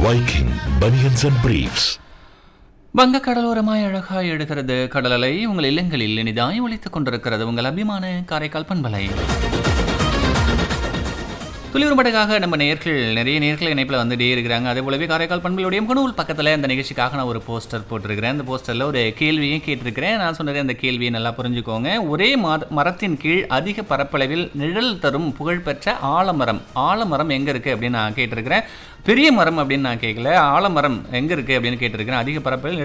Viking Bunions and Briefs. வங்க கடலோரமாய் அழகாய் எடுக்கிறது கடலலை உங்கள் இல்லங்களில் இனிதாய் ஒலித்துக் கொண்டிருக்கிறது உங்கள் அபிமான காரைக்கால் பண்பலை துளிவுறும்படைக்காக நம்ம நேர்கள் நிறைய நேர்கள் இணைப்பில் வந்துட்டே இருக்கிறாங்க அதே போலவே காரைக்கால் பண்புகளுடைய முகநூல் பக்கத்தில் இந்த நிகழ்ச்சிக்காக நான் ஒரு போஸ்டர் போட்டிருக்கிறேன் அந்த போஸ்டரில் ஒரு கேள்வியும் கேட்டிருக்கிறேன் நான் சொன்னது அந்த கேள்வியை நல்லா புரிஞ்சுக்கோங்க ஒரே மர மரத்தின் கீழ் அதிக பரப்பளவில் நிழல் தரும் புகழ்பெற்ற ஆலமரம் ஆலமரம் எங்கே இருக்குது அப்படின்னு நான் கேட்டிருக்கிறேன் பெரிய மரம் அப்படின்னு நான் கேட்கல ஆலமரம் எங்கே இருக்குது அப்படின்னு கேட்டிருக்கிறேன் அதிக பரப்பளவில்